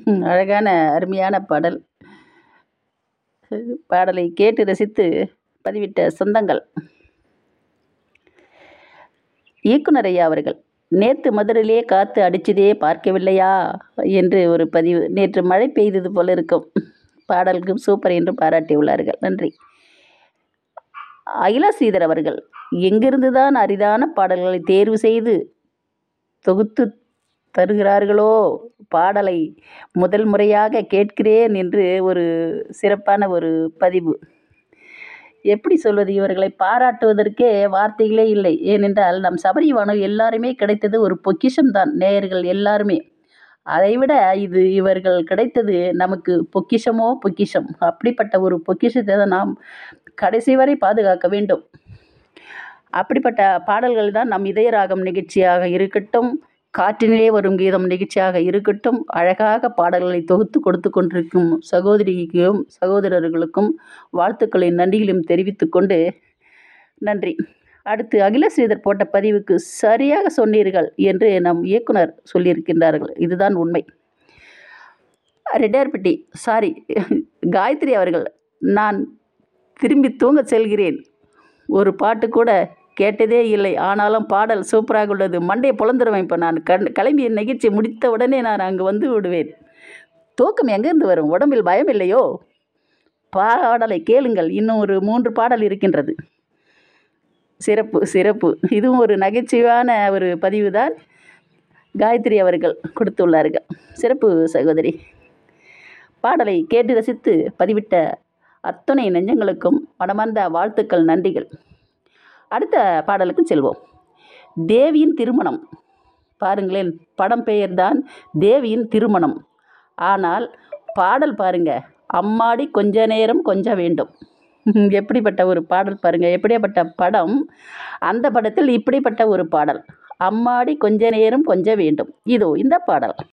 அழகான அருமையான பாடல் பாடலை கேட்டு ரசித்து பதிவிட்ட சொந்தங்கள் இயக்குனர் ஐயா அவர்கள் நேற்று மதுரையிலே காற்று அடிச்சதே பார்க்கவில்லையா என்று ஒரு பதிவு நேற்று மழை பெய்தது போல இருக்கும் பாடலுக்கும் சூப்பர் என்று பாராட்டியுள்ளார்கள் நன்றி அகிலா ஸ்ரீதர் அவர்கள் எங்கிருந்து தான் அரிதான பாடல்களை தேர்வு செய்து தொகுத்து தருகிறார்களோ பாடலை முதல் முறையாக கேட்கிறேன் என்று ஒரு சிறப்பான ஒரு பதிவு எப்படி சொல்வது இவர்களை பாராட்டுவதற்கே வார்த்தைகளே இல்லை ஏனென்றால் நம் சபரி வானொலி எல்லாருமே கிடைத்தது ஒரு பொக்கிஷம்தான் நேயர்கள் எல்லாருமே அதைவிட இது இவர்கள் கிடைத்தது நமக்கு பொக்கிஷமோ பொக்கிஷம் அப்படிப்பட்ட ஒரு பொக்கிஷத்தை தான் நாம் கடைசி வரை பாதுகாக்க வேண்டும் அப்படிப்பட்ட பாடல்கள் தான் நம் இதயராகம் நிகழ்ச்சியாக இருக்கட்டும் காற்றினிலே வரும் கீதம் நிகழ்ச்சியாக இருக்கட்டும் அழகாக பாடல்களை தொகுத்து கொடுத்து கொண்டிருக்கும் சகோதரிக்கும் சகோதரர்களுக்கும் வாழ்த்துக்களின் நன்றிகளையும் தெரிவித்து கொண்டு நன்றி அடுத்து அகில ஸ்ரீதர் போட்ட பதிவுக்கு சரியாக சொன்னீர்கள் என்று நம் இயக்குனர் சொல்லியிருக்கின்றார்கள் இதுதான் உண்மை ரெட்டியார்பட்டி சாரி காயத்ரி அவர்கள் நான் திரும்பி தூங்க செல்கிறேன் ஒரு பாட்டு கூட கேட்டதே இல்லை ஆனாலும் பாடல் சூப்பராக உள்ளது மண்டையை பொழந்துருவேன் இப்போ நான் கண் கிளம்பிய நிகழ்ச்சி முடித்த உடனே நான் அங்கு வந்து விடுவேன் தூக்கம் எங்கேருந்து வரும் உடம்பில் பயம் இல்லையோ பாடலை கேளுங்கள் இன்னும் ஒரு மூன்று பாடல் இருக்கின்றது சிறப்பு சிறப்பு இதுவும் ஒரு நகைச்சுவையான ஒரு பதிவு தான் காயத்ரி அவர்கள் கொடுத்துள்ளார்கள் சிறப்பு சகோதரி பாடலை கேட்டு ரசித்து பதிவிட்ட அத்தனை நெஞ்சங்களுக்கும் மனமார்ந்த வாழ்த்துக்கள் நன்றிகள் அடுத்த பாடலுக்கு செல்வோம் தேவியின் திருமணம் பாருங்களேன் படம் பெயர் தான் தேவியின் திருமணம் ஆனால் பாடல் பாருங்க அம்மாடி கொஞ்ச நேரம் கொஞ்சம் வேண்டும் எப்படிப்பட்ட ஒரு பாடல் பாருங்க எப்படியாப்பட்ட படம் அந்த படத்தில் இப்படிப்பட்ட ஒரு பாடல் அம்மாடி கொஞ்ச நேரம் கொஞ்ச வேண்டும் இதோ இந்த பாடல்